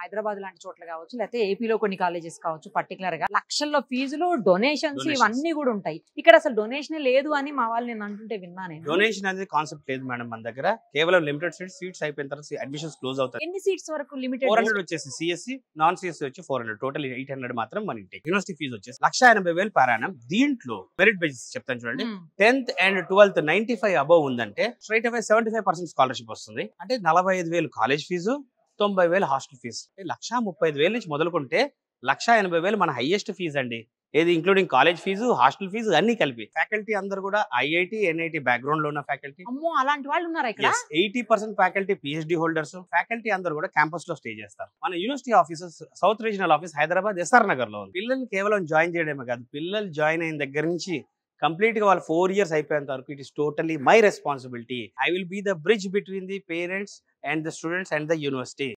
హైదరాబాద్ లాంటి చోట్ల కావచ్చు లేకపోతే ఏపీలో కొన్ని కాలేజెస్ కావచ్చు పర్టికులర్ గా లక్షల్లో ఫీజులు డొనేషన్స్ Donations. ఇవన్నీ కూడా ఉంటాయి ఇక్కడ అసలు డొనేషన్ లేదు అని మా వాళ్ళు నేను అంటుంటే విన్నా నేను డొనేషన్ అనేది కాన్సెప్ట్ లేదు మేడం మన దగ్గర కేవలం లిమిటెడ్ సీట్స్ సీట్స్ అయిపోయిన తర్వాత అడ్మిషన్స్ క్లోజ్ అవుతాయి ఎన్ని సీట్స్ వరకు లిమిటెడ్ ఫోర్ హండ్రెడ్ వచ్చేసి సిఎస్సి నాన్ సిఎస్సి వచ్చి four hundred total eight hundred మాత్రం మన ఇంటికి యూనివర్సిటీ ఫీజు వచ్చేసి లక్ష ఎనభై వేలు పారాయణం దీంట్లో మెరిట్ బేసిస్ చెప్తాను చూడండి tenth and twelfth ninety five above ఉందంటే straight away seventy five percent scholarship వస్తుంది అంటే నలభై ఐదు వేలు కాలేజ్ ఫీజు తొంభై వేలు హాస్టల్ ఫీజు లక్ష ముప్పై ఐదు వేల నుంచి మొదలుకుంటే లక్ష ఎనభై వేలు మన హైయెస్ట్ ఫీజు అండి ఏది including college fee hostel fee అన్ని కలిపి ఫ్యాకల్టీ అందరు కూడా ఐఐటి ఎన్ఐటి బ్యాక్గ్రౌండ్ లో ఉన్న ఫ్యాకల్టీ అమ్మో అలాంటి వాళ్ళు ఉన్నారా ఇక్కడ eighty percent faculty PhD holders faculty అందరూ కూడా క్యాంపస్ లో స్టే చేస్తారు మన university offices south regional office Hyderabad SR Nagar లో ఉంది పిల్లల్ని కేవలం జాయిన్ చేయడమే కాదు పిల్లలు జాయిన్ అయిన దగ్గర నుంచి కంప్లీట్ గా వాళ్ళు ఫోర్ ఇయర్స్ అయిపోయేంత వరకు it is totally my responsibility I will be the bridge between the parents and the students and the university